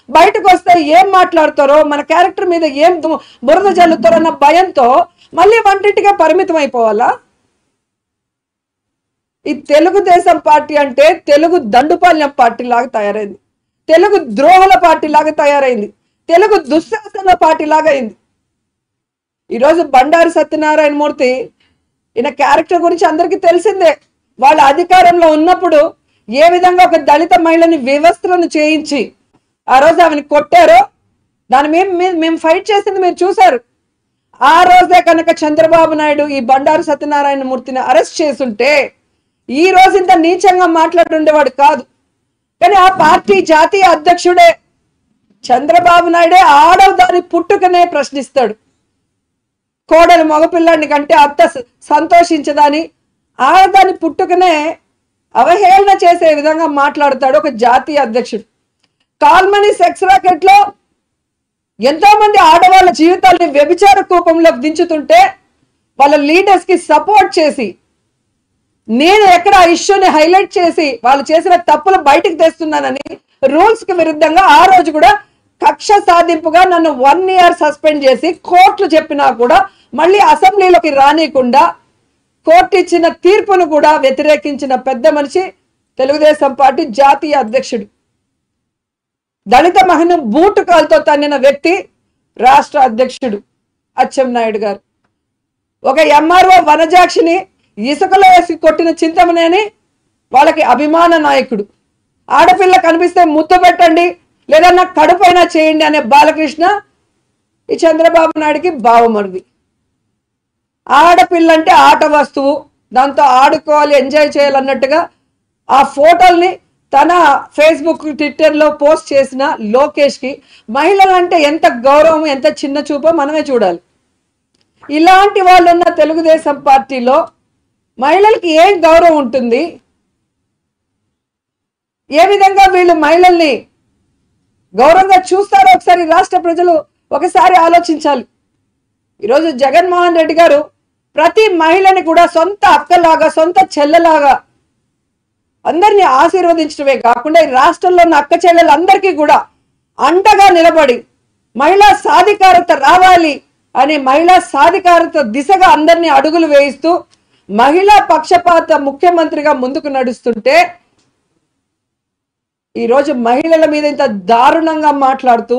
బయటకు వస్తే ఏం మాట్లాడతారో మన క్యారెక్టర్ మీద ఏం దు- బురద జల్లుతారో అన్న భయంతో మళ్ళీ వంటింటికే పరిమితం అయిపోవాలా ఈ తెలుగుదేశం పార్టీ అంటే తెలుగు దండుపాల్యం పార్టీ లాగా తయారైంది తెలుగు ద్రోహుల పార్టీ లాగా తయారైంది తెలుగు దుశ్శాసన పార్టీ లాగా అయింది ఈరోజు బండారు సత్యనారాయణ మూర్తి ఈయన క్యారెక్టర్ గురించి అందరికీ తెలిసిందే వాళ్ళ అధికారంలో ఉన్నప్పుడు ఏ విధంగా ఒక దళిత మహిళని వ్యవస్థలను చేయించి ఆ రోజు ఆమెను కొట్టారో దాని మేము మేము- మేము ఫైట్ చేసింది మీరు చూశారు ఆ రోజే కనుక చంద్రబాబు నాయుడు ఈ బండారు సత్యనారాయణ మూర్తిని అరెస్ట్ చేసుంటే ఈ రోజు ఇంత నీచంగా మాట్లాడుండేవాడు కాదు కానీ ఆ పార్టీ జాతీయ అధ్యక్షుడే చంద్రబాబు నాయుడే ఆడదాని పుట్టుకనే ప్రశ్నిస్తాడు కోడలు మగపిల్లాడిని కంటే అత్త స- సంతోషించదని ఆడదాని పుట్టుకనే అవహేళన చేసే విధంగా మాట్లాడతాడు ఒక జాతీయ అధ్యక్షుడు కాల్మనీ సెక్స్ రాకెట్ లో ఎంతో మంది ఆడవాళ్ళ జీవితాల్ని వ్యభిచార కూపంలోకి దించుతుంటే వాళ్ళ లీడర్స్ కి సపోర్ట్ చేసి నేను ఎక్కడ ఆ ఇష్యూని హైలైట్ చేసి వాళ్ళు చేసిన తప్పులు బయటకు తెస్తున్నానని రూల్స్ కి విరుద్ధంగా ఆ రోజు కూడా కక్ష సాధింపుగా నన్ను వన్ ఇయర్ సస్పెండ్ చేసి కోర్టులు చెప్పినా కూడా మళ్ళీ అసెంబ్లీలోకి రానియకుండా కోర్టు ఇచ్చిన తీర్పును కూడా వ్యతిరేకించిన పెద్ద మనిషి తెలుగుదేశం పార్టీ జాతీయ అధ్యక్షుడు దళిత మహిళను బూటు కాలుతో తన్నిన వ్యక్తి రాష్ట్ర అధ్యక్షుడు అచ్చెన్నాయుడు గారు ఒక ఎంఆర్ఓ వనజాక్షిని ఇసుకలో వేసి కొట్టిన చింతమనేని వాళ్ళకి అభిమాన నాయకుడు ఆడపిల్ల కనిపిస్తే ముద్దు పెట్టండి లేదా నాకు కడుపైనా చేయండి అనే బాలకృష్ణ ఈ చంద్రబాబు నాయుడికి బావమరిది ఆడపిల్ల అంటే ఆట వస్తువు దాంతో ఆడుకోవాలి ఎంజాయ్ చేయాలన్నట్టుగా ఆ ఫోటోల్ని తన ఫేస్బుక్ ట్విట్టర్లో పోస్ట్ చేసిన లోకేష్కి మహిళలంటే ఎంత గౌరవం ఎంత చిన్న చూపో మనమే చూడాలి ఇలాంటి వాళ్ళు ఉన్న తెలుగుదేశం పార్టీలో మహిళలకి ఏం గౌరవం ఉంటుంది ఏ విధంగా వీళ్ళు మహిళల్ని గౌరవంగా చూస్తారో ఒకసారి రాష్ట్ర ప్రజలు ఒకసారి ఆలోచించాలి ఈరోజు జగన్మోహన్ రెడ్డి గారు ప్రతి మహిళని కూడా సొంత అక్కలాగా సొంత చెల్లెలాగా అందరినీ ఆశీర్వదించడమే కాకుండా ఈ రాష్ట్రంలో ఉన్న అక్క చెల్లెలందరికీ కూడా అండగా నిలబడి మహిళా సాధికారత రావాలి అని మహిళా సాధికారత దిశగా అందరినీ అడుగులు వేయిస్తూ మహిళా పక్షపాత ముఖ్యమంత్రిగా ముందుకు నడుస్తుంటే ఈరోజు మహిళల మీద ఇంత దారుణంగా మాట్లాడుతూ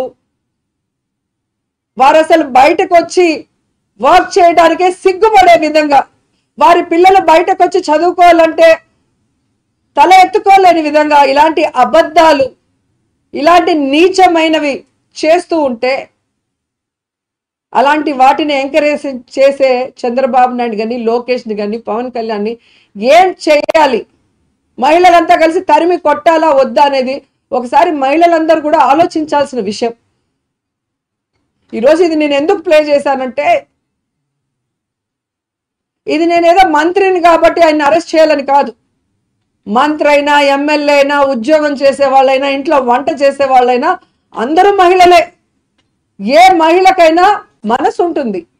వారు అసలు బయటకు వచ్చి వర్క్ చేయడానికే సిగ్గుపడే విధంగా వారి పిల్లలు బయటకు వచ్చి చదువుకోవాలంటే తల ఎత్తుకోలేని విధంగా ఇలాంటి అబద్ధాలు ఇలాంటి నీచమైనవి చేస్తూ ఉంటే అలాంటి వాటిని ఎంకరేజ్ చేసే చంద్రబాబు నాయుడు కానీ లోకేష్ని కానీ పవన్ కళ్యాణ్ని ఏం చేయాలి మహిళలంతా కలిసి తరిమి కొట్టాలా వద్దా అనేది ఒకసారి మహిళలందరూ కూడా ఆలోచించాల్సిన విషయం ఈరోజు ఇది నేను ఎందుకు ప్లే చేశానంటే ఇది నేనేదో మంత్రిని కాబట్టి ఆయన అరెస్ట్ చేయాలని కాదు మంత్రి అయినా ఎమ్మెల్యే అయినా ఉద్యోగం చేసే వాళ్ళైనా ఇంట్లో వంట చేసే వాళ్ళైనా అందరూ మహిళలే ఏ మహిళకైనా మనసు ఉంటుంది